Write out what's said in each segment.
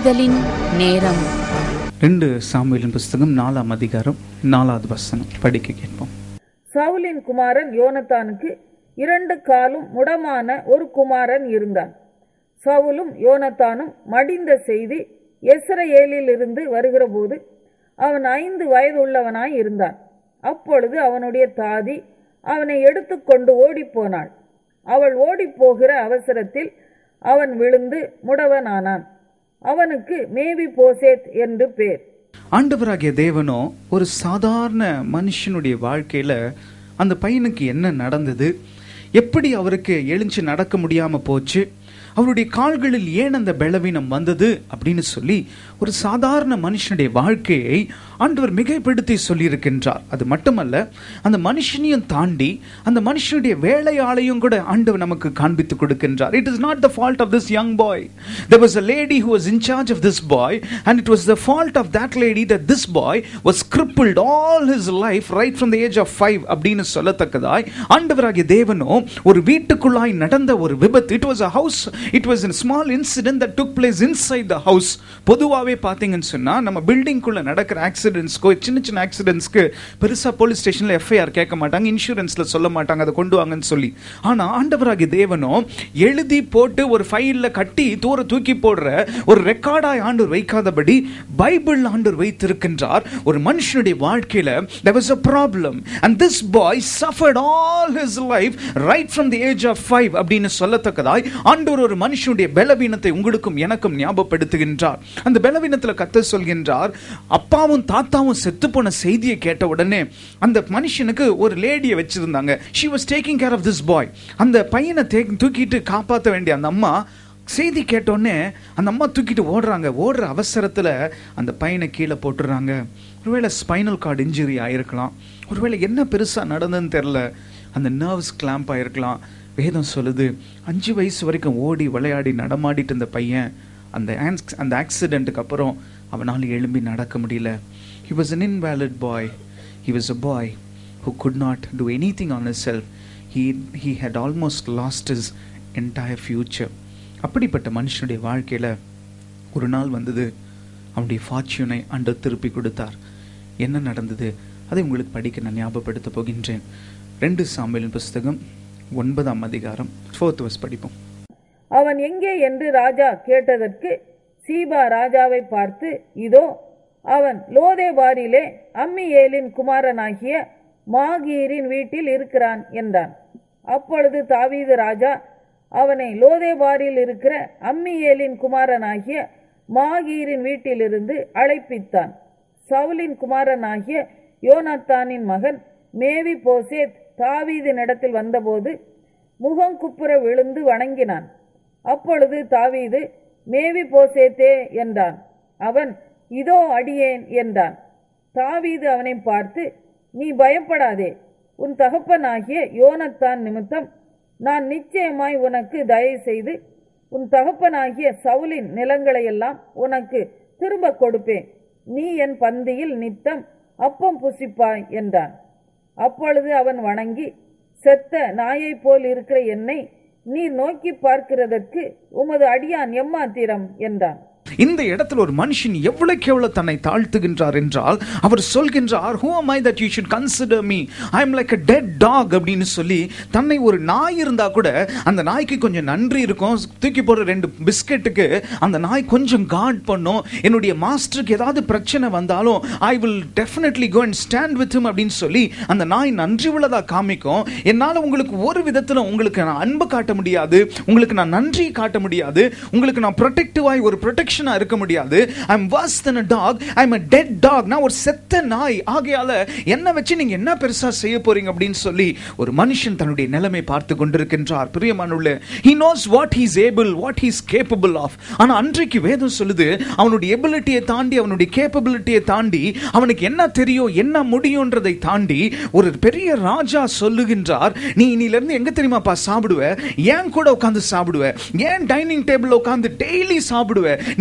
ஆறுதலின் நேரம் ரெண்டு சாமுவேலின் புஸ்தகம் நாலாம் அதிகாரம் நாலாவது வசனம் படிக்க கேட்போம் சவுலின் குமாரன் யோனத்தானுக்கு இரண்டு காலும் முடமான ஒரு குமாரன் இருந்தான் சவுலும் யோனத்தானும் மடிந்த செய்தி எஸ்ரேலிலிருந்து வருகிறபோது அவன் ஐந்து வயதுள்ளவனாய் இருந்தான் அப்பொழுது அவனுடைய தாதி அவனை எடுத்துக்கொண்டு ஓடிப்போனாள் அவள் ஓடிப்போகிற அவசரத்தில் அவன் விழுந்து முடவனானான் அவனுக்கு மேவி போசேத் என்று பேர் ஆண்டவராகிய தேவனோ ஒரு சாதாரண மனுஷனுடைய வாழ்க்கையில அந்த பையனுக்கு என்ன நடந்தது எப்படி அவருக்கு எழுந்து நடக்க முடியாம போச்சு அவருடைய கால்களில் ஏன் அந்த பலவீனம் வந்தது அப்படின்னு சொல்லி ஒரு சாதாரண மனுஷனுடைய வாழ்க்கையை ஆண்டவர் மிகைப்படுத்தி சொல்லியிருக்கின்றார் அது மட்டுமல்ல அந்த மனுஷனையும் தாண்டி அந்த மனுஷனுடைய வேலையாளையும் கூட ஆண்டவர் நமக்கு காண்பித்து கொடுக்கின்றார் it is not the fault of this young boy there was a lady who was in charge of this boy and it was the fault of that lady that this boy was crippled all his life right from the age of five அப்படின்னு சொல்லத்தக்கதாய் ஆண்டவராகிய தேவனோ ஒரு வீட்டுக்குள்ளாய் நடந்த ஒரு விபத்து it was a house it was a small incident that took place inside the house பொதுவாகவே பார்த்தீங்கன்னு சொன்னா நம்ம பில்டிங்குள்ள நடக்கிற ஆக்சிடென்ட்ஸ்க்கோ சின்ன சின்ன ஆக்சிடென்ட்ஸ்க்கு பெருசா போலீஸ் ஸ்டேஷன்ல எஃப்ஐஆர் கேட்க மாட்டாங்க இன்சூரன்ஸ்ல சொல்ல மாட்டாங்க அதை கொண்டு வாங்கன்னு சொல்லி ஆனா ஆண்டவராகிய தேவனோ எழுதி போட்டு ஒரு ஃபைல்ல கட்டி தூர தூக்கி போடுற ஒரு ரெக்கார்டாய் ஆண்டவர் வைக்காதபடி பைபிள் ஆண்டவர் வைத்திருக்கின்றார் ஒரு மனுஷனுடைய வாழ்க்கையில there was a problem and this boy suffered all his life right from the age of five அப்படின்னு சொல்லத்தக்கதாய் ஆண்டவர் ஒரு மனுஷனுடைய பலவீனத்தை உங்களுக்கும் எனக்கும் ஞாபகப்படுத்துகின்றார் அந்த பலவீனத்துல கத்த சொல்கின்றார் அப்பாவும் தாத்தாவும் செத்து போன செய்தியை கேட்ட உடனே அந்த மனுஷனுக்கு ஒரு லேடியை வச்சிருந்தாங்க she was taking care of this boy அந்த பையனை தே- தூக்கிட்டு காப்பாற்ற வேண்டிய அந்த அம்மா செய்தி கேட்டோடனே அந்த அம்மா தூக்கிட்டு ஓடுறாங்க ஓடுற அவசரத்துல அந்த பையனை கீழே போட்டுடுறாங்க ஒருவேளை ஸ்பைனல் கார்டு இன்ஜுரி ஆயிருக்கலாம் ஒருவேளை என்ன பெருசா நடந்ததுன்னு தெரில அந்த நர்வ்ஸ் கிளாம்ப் ஆயிருக்கலாம் வேதம் சொல்லுது அஞ்சு வயசு வரைக்கும் ஓடி விளையாடி நடமாடிட்டு இருந்த பையன் அந்த ஆக்ஸ்- அந்த ஆக்சிடென்ட்டுக்கு அப்புறம் அவனால் எழும்பி நடக்க முடியல he was an invalid boy he was a boy who could not do anything on himself he he had almost lost his entire future அப்படிப்பட்ட மனுஷனுடைய வாழ்க்கையில ஒரு நாள் வந்தது அவனுடைய ஃபார்ச்சூனை அன்று திருப்பி கொடுத்தார் என்ன நடந்தது அதை உங்களுக்கு படிக்க நான் ஞாபகப்படுத்த போகின்றேன் ரெண்டு சாமியலின் புஸ்தகம் ஒன்பதாம் அதிகாரம் ஃபோர்த் வர்ஸ் படிப்போம் அவன் எங்கே என்று ராஜா கேட்டதற்கு சீபா ராஜாவை பார்த்து இதோ அவன் லோதேபாரிலே அம்மியேலின் குமாரனாகிய மாகீரின் வீட்டில் இருக்கிறான் என்றான் அப்பொழுது தாவீது ராஜா அவனை லோதேபாரில் இருக்கிற அம்மியேலின் குமாரனாகிய மாகீரின் வீட்டிலிருந்து அழைப்பித்தான் சவுலின் குமாரனாகிய யோனத்தானின் மகன் மேவி போசேத் தாவீதினிடத்தில் வந்தபோது முகங்குப்புற விழுந்து வணங்கினான் அப்பொழுது தாவீது மேவி போசேத்தே என்றான் அவன் இதோ அடியேன் என்றான் தாவீது அவனை பார்த்து நீ பயப்படாதே உன் தகப்பனாகிய யோனத்தான் நிமித்தம் நான் நிச்சயமாய் உனக்கு தயவு செய்து உன் தகப்பனாகிய சவுலின் நிலங்களையெல்லாம் உனக்கு திரும்ப கொடுப்பேன் நீ என் பந்தியில் நித்தம் அப்பம் புசிப்பாய் என்றான் அப்பொழுது அவன் வணங்கி செத்த நாயைப் போல் இருக்கிற என்னை நீ நோக்கி பார்க்கிறதற்கு உமது அடியான் எம்மாத்திரம் என்றான் இந்த இடத்துல ஒரு மனுஷன் எவ்வளவுக்கு எவ்வளவு தன்னை தாழ்த்துகின்றார் என்றால் அவர் சொல்கின்றார் who am I that you should consider me I am like a dead dog அப்படின்னு சொல்லி தன்னை ஒரு நாய் இருந்தா கூட அந்த நாய்க்கு கொஞ்சம் நன்றி இருக்கும் தூக்கி போடுற ரெண்டு பிஸ்கெட்டுக்கு அந்த நாய் கொஞ்சம் காட் பண்ணும் என்னுடைய மாஸ்டருக்கு ஏதாவது பிரச்சனை வந்தாலும் I will definitely go and stand with him அப்படின்னு சொல்லி அந்த நாய் நன்றி உள்ளதா காமிக்கும் என்னால உங்களுக்கு ஒரு விதத்துல உங்களுக்கு நான் அன்பு காட்ட முடியாது உங்களுக்கு நான் நன்றி காட்ட முடியாது உங்களுக்கு நான் ப்ரொடெக்டிவாய் ஒரு ப்ரொடெக்ஷனா இருக்க முடியாது I am worse than a dog I am a dead dog நான் ஒரு செத்த நாய் ஆகையால என்ன வச்சு நீங்க என்ன பெருசா செய்ய போறீங்க அப்படின்னு சொல்லி ஒரு மனுஷன் தன்னுடைய நிலைமை பார்த்து கொண்டிருக்கின்றார் பிரியமானுள்ள he knows what he is able what he is capable of ஆனா அன்றைக்கு வேதம் சொல்லுது அவனுடைய எபிலிட்டியை தாண்டி அவனுடைய கேப்பபிலிட்டியை தாண்டி அவனுக்கு என்ன தெரியும் என்ன முடியும்ன்றதை தாண்டி ஒரு பெரிய ராஜா சொல்லுகின்றார் நீ இன்னில இருந்து எங்க தெரியுமாப்பா சாப்பிடுவ ஏன் கூட உட்கார்ந்து சாப்பிடுவ ஏன் டைனிங் டேபிள் உட்கார்ந்து டெய்லி சாப்பிடுவ நீ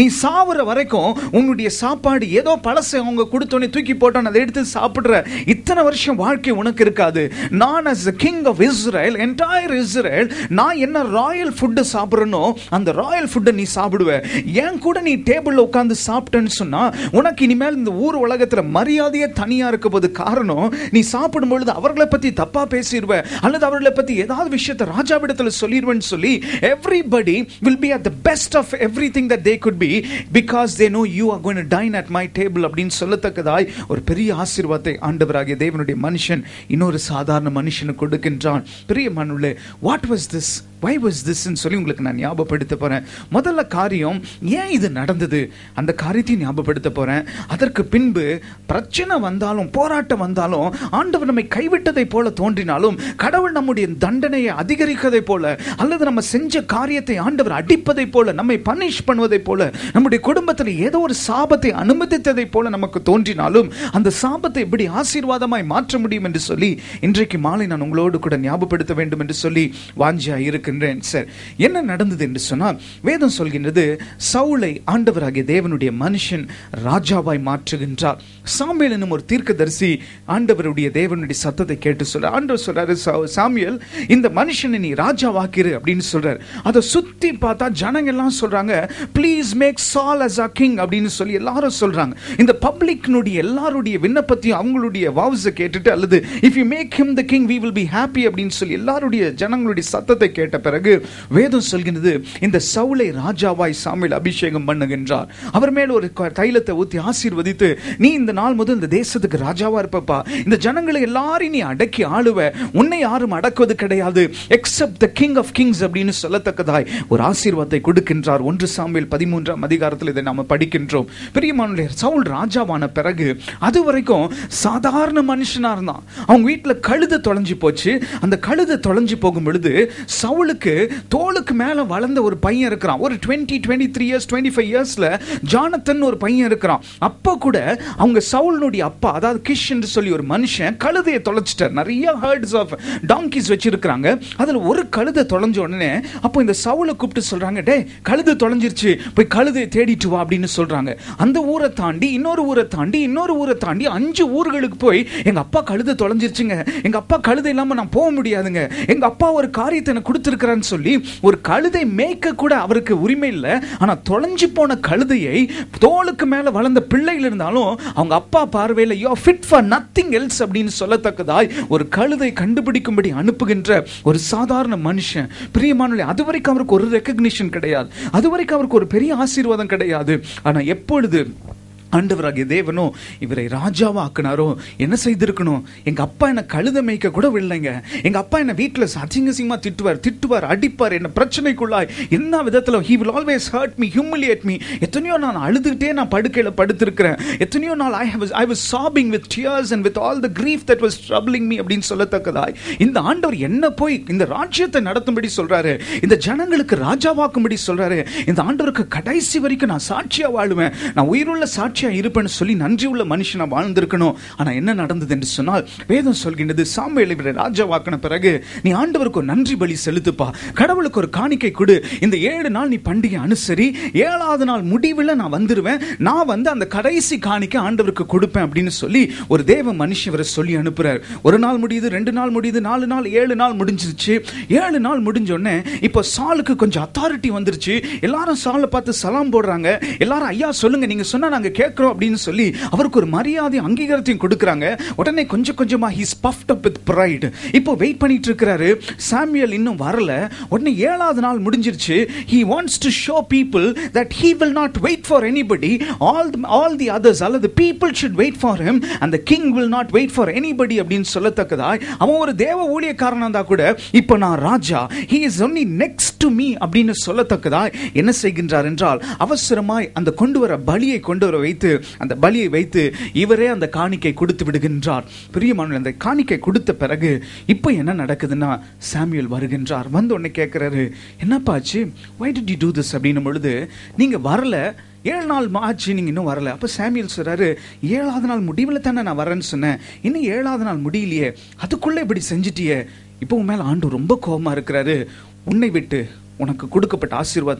நீ சாவுற வரைக்கும் உன்னுடைய சாப்பாடு ஏதோ பழசை அவங்க கொடுத்தோன்னே தூக்கி போட்டோன்னு அதை எடுத்து சாப்பிடுற இத்தனை வருஷம் வாழ்க்கை உனக்கு இருக்காது நான் as a king of Israel entire Israel நான் என்ன ராயல் ஃபுட்டு சாப்பிட்றனோ அந்த ராயல் ஃபுட்டை நீ சாப்பிடுவ என் கூட நீ டேபிள்ல உட்கார்ந்து சாப்பிட்டேன்னு சொன்னா உனக்கு இனிமேல் இந்த ஊர் உலகத்துல மரியாதையே தனியா இருக்க போது காரணம் நீ சாப்பிடும் பொழுது அவர்களை பத்தி தப்பா பேசிடுவ அல்லது அவர்களை பத்தி ஏதாவது விஷயத்தை ராஜாவிடத்துல சொல்லிடுவேன்னு சொல்லி everybody will be at the best of everything that they could be because they know you are going to dine at my table அப்படின்னு சொல்லத்தக்கதாய் ஒரு பெரிய ஆசீர்வாதத்தை ஆண்டவராகிய தேவனுடைய மனுஷன் இன்னொரு சாதாரண மனுஷனுக்கு கொடுக்கின்றான் பெரிய மனுள்ளே what was this why was திஸ்ன்னு சொல்லி உங்களுக்கு நான் ஞாபகப்படுத்த போறேன் முதல்ல காரியம் ஏன் இது நடந்தது அந்த காரியத்தையும் ஞாபகப்படுத்த போறேன் அதற்கு பின்பு பிரச்சனை வந்தாலும் போராட்டம் வந்தாலும் ஆண்டவர் நம்மை கைவிட்டதை போல தோன்றினாலும் கடவுள் நம்முடைய தண்டனையை அதிகரிக்கதை போல அல்லது நம்ம செஞ்ச காரியத்தை ஆண்டவர் அடிப்பதை போல நம்மை பனிஷ் பண்ணுவதை போல நம்முடைய குடும்பத்தில் ஏதோ ஒரு சாபத்தை அனுமதித்ததை போல நமக்கு தோன்றினாலும் அந்த சாபத்தை எப்படி ஆசீர்வாதமாய் மாற்ற முடியும் என்று சொல்லி இன்றைக்கு மாலை நான் உங்களோடு கூட ஞாபகப்படுத்த வேண்டும் என்று சொல்லி வாஞ்சியா இருக்கின்றேன் சார் என்ன நடந்தது என்று சொன்னால் வேதம் சொல்கின்றது சவுளை ஆண்டவராகிய தேவனுடைய மனுஷன் ராஜாவாய் மாற்றுகின்றார் சாமியல் என்னும் ஒரு தீர்க்கதரிசி ஆண்டவருடைய தேவனுடைய சத்தத்தை கேட்டு சொல்ற ஆண்டவர் சொல்றாரு "சா- சாமுவேல் இந்த மனுஷனை நீ ராஜாவாக்கிரு அப்படின்னு சொல்றாரு அதை சுத்தி பார்த்தா ஜனங்க எல்லாம் சொல்றாங்க please make Saul as a king அப்படின்னு சொல்லி எல்லாரும் சொல்றாங்க இந்த பப்ளிக்னுடைய எல்லாருடைய விண்ணப்பத்தையும் அவங்களுடைய வாவுஸை கேட்டுட்டு அல்லது if you make him the king we will be happy அப்படின்னு சொல்லி எல்லாருடைய ஜனங்களுடைய சத்தத்தை கேட்ட பிறகு வேதம் சொல்கிறது இந்த சவுலை ராஜாவாய் சாமியில் அபிஷேகம் பண்ணுகின்றார் அவர் மேல் ஒரு க- தைலத்தை ஊத்தி ஆசீர்வதித்து நீ இந்த நாள் முதல் இந்த தேசத்துக்கு ராஜாவா இருப்பப்பா இந்த ஜனங்களை எல்லாரையும் நீ அடக்கி ஆளுவ உன்னை யாரும் அடக்குவது கிடையாது except the king of kings அப்படின்னு சொல்லத்தக்கதாய் ஒரு ஆசீர்வாதத்தை கொடுக்கின்றார் ஒன்று சாமியில் பதிமூன்றாம் அதிகாரத்தில் இதை நாம படிக்கின்றோம் பெரியமானுடைய சவுல் ராஜாவான பிறகு அது வரைக்கும் சாதாரண மனுஷனா இருந்தான் அவங்க வீட்டுல கழுதை தொலைஞ்சு போச்சு அந்த கழுதை தொலைஞ்சு போகும் பொழுது சவுலுக்கு தோளுக்கு மேல வளர்ந்த ஒரு பையன் இருக்கிறான் ஒரு twenty twenty three years twenty five இயர்ஸ்ல ஜானத்தன் ஒரு பையன் இருக்கிறான் அப்போ கூட அவங்க சவுலினுடைய அப்பா அதாவது கிஷ் என்று சொல்லி ஒரு மனுஷன் கழுதையை தொலைச்சிட்டார் நிறைய ஹர்ட்ஸ் ஆஃப் டாங்கிஸ் வச்சிருக்கிறாங்க அதுல ஒரு கழுதை தொலைஞ்ச உடனே அப்போ இந்த சவுலை கூப்பிட்டு சொல்றாங்க டே கழுதை தொலைஞ்சிருச்சு போய் கழுதையை தேடிட்டு வா அப்படின்னு சொல்றாங்க அந்த ஊரை தாண்டி இன்னொரு ஊரை தாண்டி இன்னொரு ஊரை தாண்டி அஞ்சு ஊர்களுக்கு போய் எங்க அப்பா கழுதை தொலைஞ்சிருச்சுங்க எங்க அப்பா கழுதை இல்லாம நான் போக முடியாதுங்க எங்க அப்பா ஒரு காரியத்தை எனக்கு கொடுத்துருக்கிறான்னு சொல்லி ஒரு கழுதை மேய்க்க கூட அவருக்கு உரிமை இல்லை ஆனா தொலைஞ்சு போன கழுதையை தோளுக்கு மேல வளர்ந்த பிள்ளைகள் இருந்தாலும் அவங்க அப்பா பார்வையில் you're fit for nothing else அப்படின்னு சொல்லத்தக்கதாய் ஒரு கழுதை கண்டுபிடிக்கும்படி அனுப்புகின்ற ஒரு சாதாரண மனுஷன் பிரியமானவர்களே அது வரைக்கும் அவருக்கு ஒரு ரெக்கக்னிஷன் கிடையாது அது வரைக்கும் அவருக்கு ஒரு பெரிய ஆசீர்வாதம் கிடையாது ஆனா எப்பொழுது ஆண்டவராகிய தேவனோ இவரை ராஜாவா ஆக்குனாரோ என்ன செய்திருக்கணும் எங்க அப்பா என்ன கழுத மேய்க்க கூட விடலைங்க எங்க அப்பா என்ன வீட்டுல அசிங்கசிங்கமா திட்டுவார் திட்டுவார் அடிப்பார் என்ன பிரச்சனைக்குள்ளாய் என்ன விதத்துல he will always hurt me humiliate me எத்தனையோ நான் அழுதுகிட்டே நான் படுக்கையில படுத்திருக்கிறேன் எத்தனையோ நாள் ஐ have I was sobbing with tears and with all the grief that was troubling me அப்படின்னு சொல்லத்தக்கதாய் இந்த ஆண்டவர் என்ன போய் இந்த ராஜ்யத்தை நடத்தும்படி சொல்றாரு இந்த ஜனங்களுக்கு ராஜாவாக்கும்படி சொல்றாரு இந்த ஆண்டவருக்கு கடைசி வரைக்கும் நான் சாட்சியா வாழுவேன் நான் உயிருள்ள சாட்சியா இருப்பேன்னு சொல்லி நன்றி உள்ள மனுஷனா வாழ்ந்திருக்கணும் ஆனா என்ன நடந்தது என்று சொன்னால் வேதம் சொல்கின்றது சாமுவேல் இவரை ராஜாவாக்கின பிறகு நீ ஆண்டவருக்கு ஒரு நன்றி பலி செலுத்துப்பா கடவுளுக்கு ஒரு காணிக்கை கொடு இந்த ஏழு நாள் நீ பண்டிகை அனுசரி ஏழாவது நாள் முடிவில் நான் வந்துருவேன் நான் வந்து அந்த கடைசி காணிக்கை ஆண்டவருக்கு கொடுப்பேன் அப்படின்னு சொல்லி ஒரு தேவ மனுஷன் இவரை சொல்லி அனுப்புறார் ஒரு நாள் முடியுது ரெண்டு நாள் முடியுது நாலு நாள் ஏழு நாள் முடிஞ்சிருச்சு ஏழு நாள் முடிஞ்ச உடனே இப்போ சாலுக்கு கொஞ்சம் அத்தாரிட்டி வந்துருச்சு எல்லாரும் சாலை பார்த்து சலாம் போடுறாங்க எல்லாரும் ஐயா சொல்லுங்க நீங்க சொன்னா நாங்க கேட்கிறோம் அப்படின்னு சொல்லி அவருக்கு ஒரு மரியாதை அங்கீகாரத்தையும் கொடுக்குறாங்க உடனே கொஞ்சம் கொஞ்சமா he's puffed up with pride இப்போ வெயிட் பண்ணிட்டு இருக்கிறாரு சாமியல் இன்னும் வரல உடனே ஏழாவது நாள் முடிஞ்சிருச்சு he wants to show people that he will not wait for anybody all the, all the others அல்லது people should wait for him and the king will not wait for anybody அப்படின்னு சொல்லத்தக்கதாய் அவன் ஒரு தேவ ஊழியக்காரனா இருந்தா கூட இப்போ நான் ராஜா he is only next to me அப்படின்னு சொல்லத்தக்கதாய் என்ன செய்கின்றார் என்றால் அவசரமாய் அந்த கொண்டு வர பலியை கொண்டு வர வைத்து அந்த பலியை வைத்து இவரே அந்த காணிக்கை கொடுத்து விடுகின்றார் பிரியமான அந்த காணிக்கை கொடுத்த பிறகு இப்போ என்ன நடக்குதுன்னா சாமுவேல் வருகின்றார் வந்து உடனே கேட்கிறாரு என்னப்பா ஆச்சு why did you do this அப்படின்னும் பொழுது நீங்க வரல ஏழு நாள் ஆச்சு நீங்க இன்னும் வரல அப்ப சாமியல் சொல்றாரு ஏழாவது நாள் முடிவில் தானே நான் வரேன்னு சொன்னேன் இன்னும் ஏழாவது நாள் முடியலையே அதுக்குள்ள இப்படி செஞ்சிட்டியே இப்போ உன் மேல ஆண்டு ரொம்ப கோபமா இருக்கிறாரு உன்னை விட்டு உனக்கு கொடுக்கப்பட்ட ஆசீர்வாதத்தை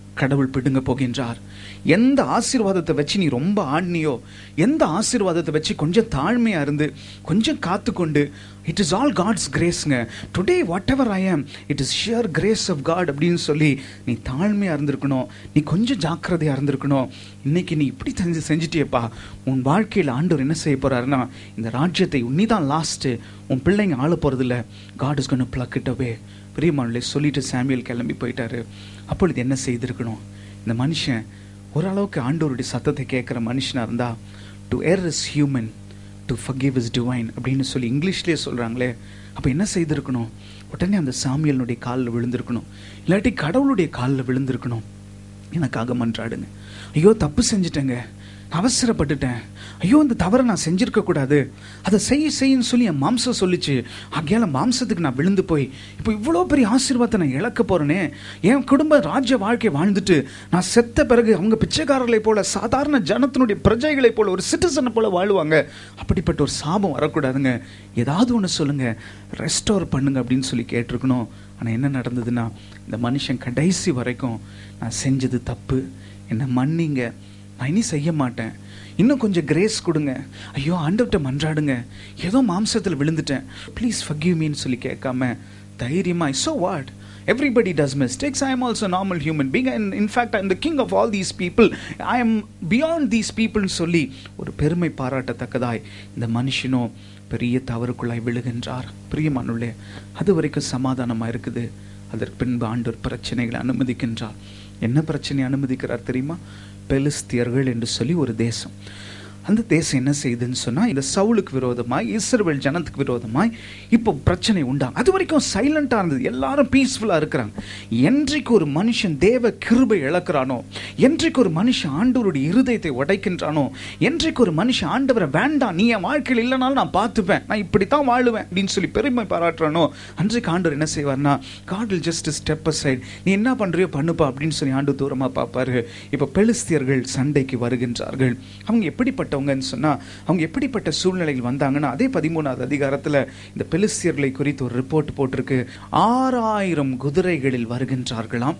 கடவுள் பிடுங்க போகின்றார் எந்த ஆசீர்வாதத்தை வச்சு நீ ரொம்ப ஆடினியோ எந்த ஆசீர்வாதத்தை வச்சு கொஞ்சம் தாழ்மையா இருந்து கொஞ்சம் காத்துக்கொண்டு இட் இஸ் ஆல் காட்ஸ் கிரேஸ்ங்க today whatever I am it is sheer grace of God அப்படின்னு சொல்லி நீ தாழ்மையா இருந்திருக்கணும் நீ கொஞ்சம் ஜாக்கிரதையா இருந்திருக்கணும் இன்னைக்கு நீ இப்படி செஞ்சு செஞ்சுட்டியப்பா உன் வாழ்க்கையில் ஆண்டவர் என்ன செய்ய போறாருன்னா இந்த ராஜ்யத்தை உன்னி தான் லாஸ்ட்டு உன் பிள்ளைங்க ஆள போறதில்ல God is gonna pluck it away பிரியமானே சொல்லிட்டு சாமியல் கிளம்பி போயிட்டாரு அப்பொழுது என்ன செய்திருக்கணும் இந்த மனுஷன் ஓரளவுக்கு ஆண்டவருடைய சத்தத்தை கேட்குற மனுஷனா இருந்தா to err is human to forgive is divine அப்படின்னு சொல்லி இங்கிலீஷ்லேயே சொல்கிறாங்களே அப்போ என்ன செய்திருக்கணும் உடனே அந்த சாமியலனுடைய காலில் விழுந்திருக்கணும் இல்லாட்டி கடவுளுடைய காலில் விழுந்திருக்கணும் எனக்காக மன்றாடுங்க ஐயோ தப்பு செஞ்சுட்டேங்க அவசரப்பட்டுட்டேன் ஐயோ இந்த தவறை நான் செஞ்சிருக்க கூடாது அதை செய்ய செய்யுன்னு சொல்லி என் மாம்சம் சொல்லிச்சு ஆகையால மாம்சத்துக்கு நான் விழுந்து போய் இப்போ இவ்வளோ பெரிய ஆசீர்வாதத்தை நான் இழக்க போறேனே என் குடும்ப ராஜ்ய வாழ்க்கை வாழ்ந்துட்டு நான் செத்த பிறகு அவங்க பிச்சைக்காரர்களை போல சாதாரண ஜனத்தினுடைய பிரஜைகளை போல ஒரு சிட்டிசனை போல வாழுவாங்க அப்படிப்பட்ட ஒரு சாபம் வரக்கூடாதுங்க ஏதாவது ஒன்று சொல்லுங்க ரெஸ்டோர் பண்ணுங்க அப்படின்னு சொல்லி கேட்டிருக்கணும் ஆனால் என்ன நடந்ததுன்னா இந்த மனுஷன் கடைசி வரைக்கும் நான் செஞ்சது தப்பு என்னை மன்னிங்க நான் இனி செய்ய மாட்டேன் இன்னும் கொஞ்சம் கிரேஸ் கொடுங்க ஐயோ ஆண்டவர்கிட்ட மன்றாடுங்க ஏதோ மாம்சத்தில் விழுந்துட்டேன் ப்ளீஸ் ஃபர்கிவ் மீன்னு சொல்லி கேட்காம தைரியமா so what everybody does mistakes i am also a normal human being and in fact i'm the king of all these people i am beyond these people ன்னு சொல்லி ஒரு பெருமை பாராட்டத்தக்கதாய் இந்த மனுஷனோ பெரிய தவறுக்குள்ளாய் விழுகின்றார் பிரியமானுள்ளே அது வரைக்கும் சமாதானமா இருக்குது அதற்கு பின்பு ஆண்டவர் பிரச்சனைகளை அனுமதிக்கின்றார் என்ன பிரச்சனை அனுமதிக்கிறார் தெரியுமா பெலிஸ்தியர்கள் என்று சொல்லி ஒரு தேசம் அந்த தேசம் என்ன செய்யுதுன்னு சொன்னா இந்த சவுலுக்கு விரோதமாய் இஸ்ரவேல் ஜனத்துக்கு விரோதமாய் இப்போ பிரச்சனை உண்டா அது வரைக்கும் சைலண்டா இருந்தது எல்லாரும் பீஸ்ஃபுல்லா இருக்கிறாங்க என்றைக்கு ஒரு மனுஷன் தேவ கிருபை இழக்கிறானோ என்றைக்கு ஒரு மனுஷன் ஆண்டவருடைய இருதயத்தை உடைக்கின்றானோ என்றைக்கு ஒரு மனுஷன் ஆண்டவரை வேண்டாம் நீ என் வாழ்க்கையில் இல்லைனாலும் நான் பார்த்துப்பேன் நான் இப்படித்தான் வாழுவேன் அப்படின்னு சொல்லி பெருமை பாராட்டுறானோ அன்றைக்கு ஆண்டவர் என்ன செய்வார்னா God will just step aside நீ என்ன பண்றியோ பண்ணுப்பா அப்படின்னு சொல்லி ஆண்டு தூரமா பார்ப்பாரு இப்போ பெலிஸ்தியர்கள் சண்டைக்கு வருகின்றார்கள் அவங்க எப்படிப்பட்டவங்கன்னு சொன்னா அவங்க எப்படிப்பட்ட சூழ்நிலையில் வந்தாங்கன்னா அதே பதிமூணாவது அதிகாரத்துல இந்த பெலிஸ்தியர்களை குறித்து ஒரு ரிப்போர்ட் போட்டிருக்கு ஆறாயிரம் குதிரைகளில் வருகின்றார்களாம்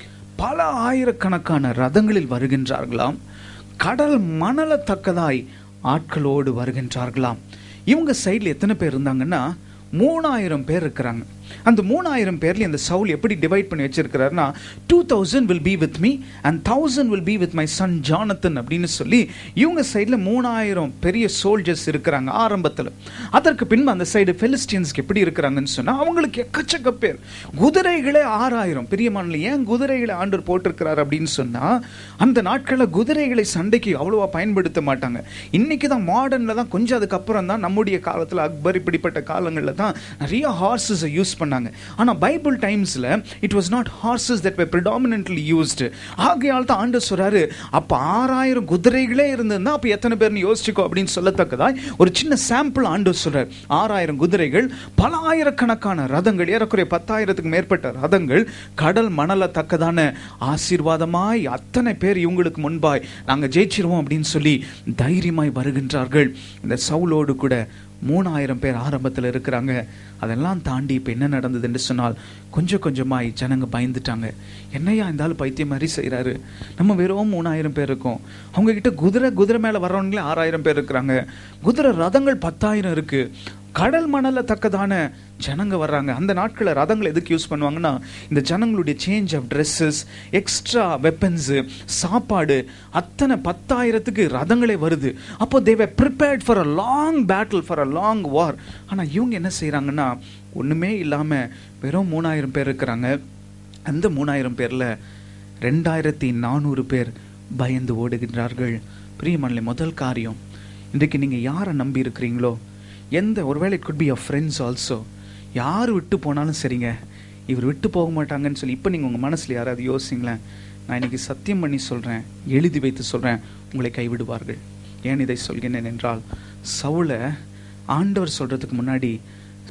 பல ஆயிரக்கணக்கான ரதங்களில் வருகின்றார்களாம் கடல் மணலத்தக்கதாய் ஆட்களோடு வருகின்றார்களாம் இவங்க சைடில் எத்தனை பேர் இருந்தாங்கன்னா மூணாயிரம் பேர் இருக்கிறாங்க அந்த மூணாயிரம் பேர்ல இந்த சவுல் எப்படி டிவைட் பண்ணி வச்சிருக்கிறாருன்னா two thousand will be with me and thousand will be with my son Jonathan அப்படின்னு சொல்லி இவங்க சைடில் மூணாயிரம் பெரிய சோல்ஜர்ஸ் இருக்கிறாங்க ஆரம்பத்தில் அதற்கு பின்பு அந்த சைடு பெலிஸ்டியன்ஸ்க்கு எப்படி இருக்கிறாங்கன்னு சொன்னா அவங்களுக்கு எக்கச்சக்க பேர் குதிரைகளே ஆறாயிரம் பெரிய மாநில ஏன் குதிரைகளை ஆண்டவர் போட்டிருக்கிறார் அப்படின்னு சொன்னா அந்த நாட்களில் குதிரைகளை சண்டைக்கு அவ்வளோவா பயன்படுத்த மாட்டாங்க இன்னைக்கு தான் மாடர்னில் தான் கொஞ்சம் அதுக்கப்புறம் தான் நம்முடைய காலத்தில் அக்பர் இப்படிப்பட்ட காலங்களில் தான் நிறைய ஹார்சஸை யூஸ் பண்ணாங்க ஆனால் பைபிள் டைம்ஸில் it was not horses that were predominantly used ஆகையால் தான் ஆண்டு சொல்றாரு அப்போ ஆறாயிரம் குதிரைகளே இருந்திருந்தா அப்போ எத்தனை பேர்னு யோசிச்சுக்கோ அப்படின்னு சொல்லத்தக்கதாய் ஒரு சின்ன சாம்பிள் ஆண்டு சொல்றார் ஆறாயிரம் குதிரைகள் பல ஆயிரக்கணக்கான ரதங்கள் ஏறக்குறைய பத்தாயிரத்துக்கு மேற்பட்ட ரதங்கள் கடல் மணலத்தக்கதான ஆசீர்வாதமாய் அத்தனை பேர் இவங்களுக்கு முன்பாய் நாங்க ஜெயிச்சிருவோம் அப்படின்னு சொல்லி தைரியமாய் வருகின்றார்கள் இந்த சவுலோடு கூட மூணாயிரம் பேர் ஆரம்பத்தில் இருக்கிறாங்க அதெல்லாம் தாண்டி இப்போ என்ன நடந்தது என்று சொன்னால் கொஞ்சம் கொஞ்சமாய் ஜனங்க பயந்துட்டாங்க என்னையா இந்த ஆள் பைத்தியம் மாதிரி செய்கிறாரு நம்ம வெறும் மூணாயிரம் பேர் இருக்கோம் அவங்க கிட்ட குதிரை குதிரை மேலே வர்றவங்களே ஆறாயிரம் பேர் இருக்கிறாங்க குதிரை ரதங்கள் பத்தாயிரம் இருக்கு கடல் மணல தக்கதான ஜனங்க வர்றாங்க அந்த நாட்களில் ரதங்களை எதுக்கு யூஸ் பண்ணுவாங்கன்னா இந்த ஜனங்களுடைய change of dresses extra weapons சாப்பாடு அத்தனை பத்தாயிரத்துக்கு ரதங்களே வருது அப்போ தேவை prepared for a long battle for a long war ஆனால் இவங்க என்ன செய்கிறாங்கன்னா ஒன்றுமே இல்லாமல் வெறும் மூணாயிரம் பேர் இருக்கிறாங்க அந்த மூணாயிரம் பேரில் ரெண்டாயிரத்தி நானூறு பேர் பயந்து ஓடுகின்றார்கள் பிரியமன்ல முதல் காரியம் இன்றைக்கு நீங்கள் யாரை நம்பி இருக்கிறீங்களோ எந்த ஒருவேளை it could be your friends also யார் விட்டு போனாலும் சரிங்க இவர் விட்டு போக மாட்டாங்கன்னு சொல்லி இப்போ நீங்கள் உங்கள் மனசில் யாராவது யோசிங்களேன் நான் இன்னைக்கு சத்தியம் பண்ணி சொல்கிறேன் எழுதி வைத்து சொல்கிறேன் உங்களை கைவிடுவார்கள் ஏன் இதை சொல்கிறேன் என்றால் சவுளை ஆண்டவர் சொல்கிறதுக்கு முன்னாடி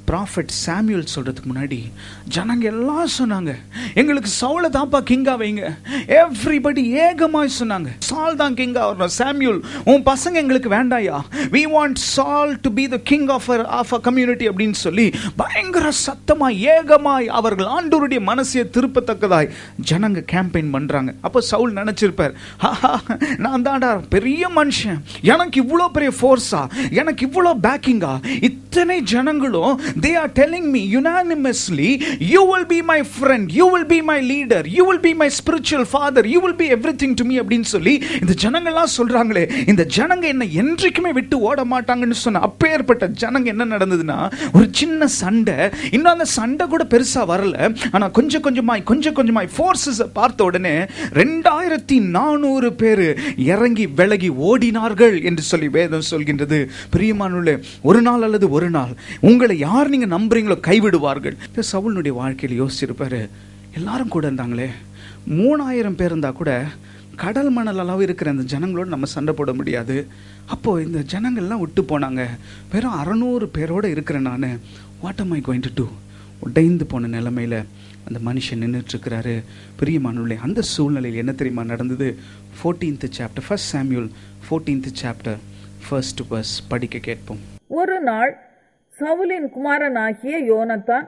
ப்ராஃபெட் சாமியூல் சொல்றதுக்கு முன்னாடி ஜனங்க எல்லாம் சொன்னாங்க எங்களுக்கு சவுளை தான்ப்பா கிங்கா வைங்க எவ்ரிபடி ஏகமாய் சொன்னாங்க சால் தான் கிங்கா வரணும் சாமியூல் உன் பசங்க எங்களுக்கு வேண்டாயா we want Saul to be the king of of a community அப்படின்னு சொல்லி பயங்கர சத்தமாய் ஏகமாய் அவர்கள் ஆண்டவருடைய மனசை திருப்பத்தக்கதாய் ஜனங்க கேம்பெயின் பண்றாங்க அப்போ சவுல் நினைச்சிருப்பார் "ஆஹா, நான் தான்டா பெரிய மனுஷன் எனக்கு இவ்வளோ பெரிய ஃபோர்ஸா எனக்கு இவ்வளோ பேக்கிங்கா இத்தனை ஜனங்களும் they are telling me unanimously you will be my friend you will be my leader you will be my spiritual father you will be everything to me அப்படின்னு சொல்லி இந்த ஜனங்கள்லாம் சொல்றாங்களே இந்த ஜனங்க என்ன என்றைக்குமே விட்டு ஓட மாட்டாங்கன்னு சொன்ன அப்பேற்பட்ட ஜனங்க என்ன நடந்ததுன்னா ஒரு சின்ன சண்டை இன்னும் அந்த சண்டை கூட பெருசா வரல ஆனா கொஞ்சம் கொஞ்சமாய் கொஞ்சம் கொஞ்சமாய் ஃபோர்ஸஸ் பார்த்த உடனே ரெண்டாயிரத்தி நானூறு பேர் இறங்கி விலகி ஓடினார்கள் என்று சொல்லி வேதம் சொல்கின்றது பிரியமானுள்ளே ஒரு நாள் அல்லது ஒரு நாள் உங்களை யார் நீங்க நம்புறீங்களோ கைவிடுவார்கள் இப்ப சவுலுடைய வாழ்க்கையில் யோசிச்சிருப்பாரு எல்லாரும் கூட இருந்தாங்களே மூணாயிரம் பேர் இருந்தா கூட கடல் மணல் அளவு இருக்கிற அந்த ஜனங்களோட நம்ம சண்டை போட முடியாது அப்போ இந்த ஜனங்கள்லாம் விட்டு போனாங்க வெறும் அறநூறு பேரோட இருக்கிறேன் நான் what am I going to do உடைந்து போன நிலைமையில அந்த மனுஷன் நின்றுட்டு இருக்கிறாரு பிரியமானுள்ளே அந்த சூழ்நிலையில் என்ன தெரியுமா நடந்தது fourteenth chapter first Samuel fourteenth chapter first பஸ் படிக்க கேட்போம் ஒரு நாள் சவுலின் குமாரனாகிய யோனத்தான்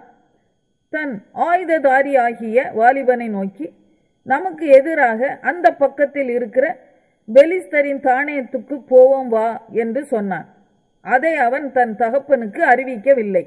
தன் ஆயுததாரியாகிய வாலிபனை நோக்கி நமக்கு எதிராக அந்த பக்கத்தில் இருக்கிற பெலிஸ்தரின் தானியத்துக்கு போவோம் வா என்று சொன்னான் அதை அவன் தன் தகப்பனுக்கு அறிவிக்கவில்லை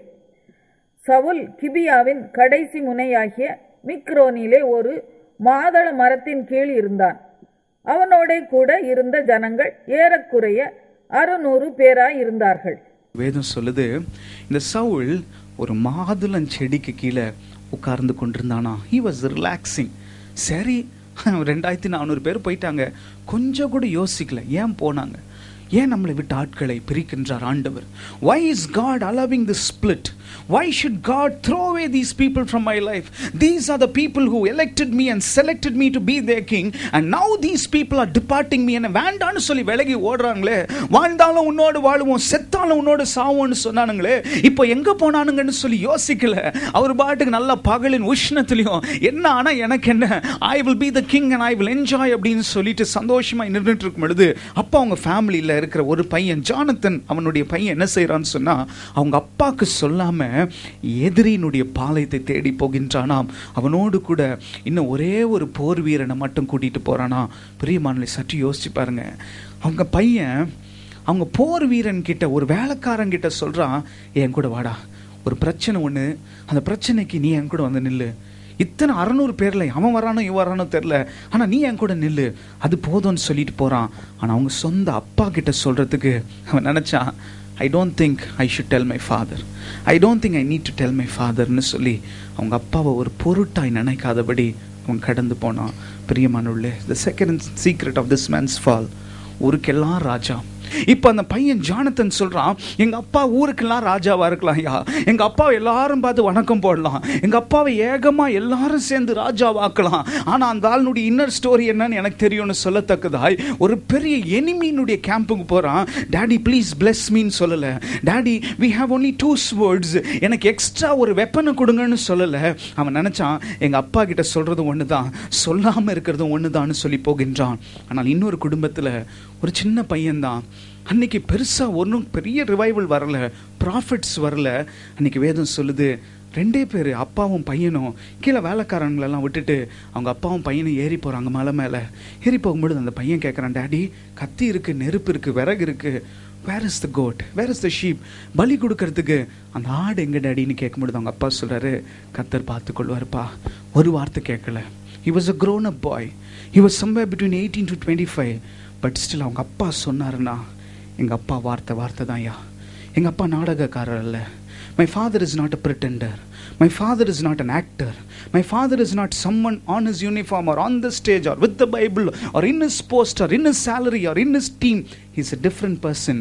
சவுல் கிபியாவின் கடைசி முனையாகிய மிக்ரோனிலே ஒரு மாதள மரத்தின் கீழ் இருந்தான் அவனோடே கூட இருந்த ஜனங்கள் ஏறக்குறைய அறுநூறு பேராய் இருந்தார்கள் வேதம் சொல்லுது இந்த சவுல் ஒரு மாதுளம் செடிக்கு கீழே உட்கார்ந்து கொண்டிருந்தானா ஹி வாஸ் ரிலாக்ஸிங் சரி ரெண்டாயிரத்தி நானூறு பேர் போயிட்டாங்க கொஞ்சம் கூட யோசிக்கல ஏன் போனாங்க ஏன் நம்மளை விட்டு ஆட்களை பிரிக்கின்றார் ஆண்டவர் why is God allowing the split why should God throw away these people from my life these are the people who elected me and selected me to be their king and now these people are departing me என்ன வேண்டான்னு சொல்லி விலகி ஓடுறாங்களே வாழ்ந்தாலும் உன்னோடு வாழுவோம் செத்தாலும் உன்னோடு சாவோன்னு சொன்னானுங்களே இப்போ எங்க போனானுங்கன்னு சொல்லி யோசிக்கல அவர் பாட்டுக்கு நல்ல பகலின் உஷ்ணத்திலையும் என்ன ஆனா எனக்கு என்ன I will be the king and I will enjoy அப்படின்னு சொல்லிட்டு சந்தோஷமா நின்றுட்டு இருக்கும் பொழுது அப்போ அவங்க ஃபேமிலியில் இருக்கிற ஒரு பையன் ஜானத்தன் அவனுடைய பையன் என்ன செய்யறான்னு சொன்னா அவங்க அப்பாக்கு சொல்லாம எதிரியினுடைய பாளையத்தை தேடி போகின்றானாம் அவனோடு கூட இன்னும் ஒரே ஒரு போர் வீரனை மட்டும் கூட்டிட்டு போறானா பிரியமானலை சற்று யோசிச்சு பாருங்க அவங்க பையன் அவங்க போர் வீரன் கிட்ட ஒரு வேலைக்காரன் கிட்ட சொல்றான் என் கூட வாடா ஒரு பிரச்சனை ஒன்று அந்த பிரச்சனைக்கு நீ என் கூட வந்து நில்லு இத்தனை அறநூறு பேர்ல அவன் வரானோ இவன் வரானோ தெரில ஆனால் நீ என் கூட நில்லு அது போதும்னு சொல்லிட்டு போறான் ஆனால் அவங்க சொந்த அப்பா கிட்ட சொல்றதுக்கு அவன் நினைச்சான் I don't think I should tell my father I don't think I need to tell my ஃபாதர்னு சொல்லி அவங்க அப்பாவை ஒரு பொருட்டாய் நினைக்காதபடி அவன் கடந்து போனான் பிரியமானுள்ளே the second secret of this man's fall ஊருக்கெல்லாம் ராஜா இப்போ அந்த பையன் ஜானத்தன் சொல்றான் எங்க அப்பா ஊருக்கெல்லாம் ராஜாவா இருக்கலாம் ஐயா எங்க அப்பா எல்லாரும் பார்த்து வணக்கம் போடலாம் எங்க அப்பாவை ஏகமா எல்லாரும் சேர்ந்து ராஜாவாக்கலாம் ஆனா அந்த ஆளுடைய இன்னர் ஸ்டோரி என்னன்னு எனக்கு தெரியும்னு சொல்லத்தக்கதாய் ஒரு பெரிய எனிமீனுடைய கேம்புக்கு போறான் டாடி ப்ளீஸ் பிளஸ் மீன்னு சொல்லல daddy we have only two words எனக்கு எக்ஸ்ட்ரா ஒரு வெப்பனை கொடுங்கன்னு சொல்லல அவன் நினைச்சான் எங்க அப்பா கிட்ட சொல்றது ஒண்ணுதான் சொல்லாம இருக்கிறதும் ஒண்ணுதான்னு சொல்லி போகின்றான் ஆனால் இன்னொரு குடும்பத்துல ஒரு சின்ன பையன்தான் அன்னைக்கு பெருசா ஒன்றும் பெரிய ரிவைவல் வரல ப்ராஃபிட்ஸ் வரல அன்னைக்கு வேதம் சொல்லுது ரெண்டே பேர் அப்பாவும் பையனும் கீழே வேலைக்காரங்களெல்லாம் விட்டுட்டு அவங்க அப்பாவும் பையனும் ஏறி போகிறாங்க மலை மேலே ஏறி போகும்பொழுது அந்த பையன் கேட்குறான் டேடி கத்தி இருக்கு நெருப்பு இருக்கு விறகு இருக்கு where is the goat where is the sheep பலி கொடுக்கறதுக்கு அந்த ஆடு எங்க டேடின்னு கேட்கும்பொழுது அவங்க அப்பா சொல்றாரு கத்தர் பார்த்து கொள்வாருப்பா ஒரு வார்த்தை கேட்கல he was a grown up boy he was somewhere between eighteen to twenty five but still அவங்க அப்பா சொன்னாருன்னா எங்கள் அப்பா வார்த்தை வார்த்தை தான்யா எங்கள் அப்பா நாடகக்காரர் அல்ல my father is not a pretender my father is not an actor my father is not someone on his uniform or on the stage or with the Bible or in his post or in his salary or in his team is a different person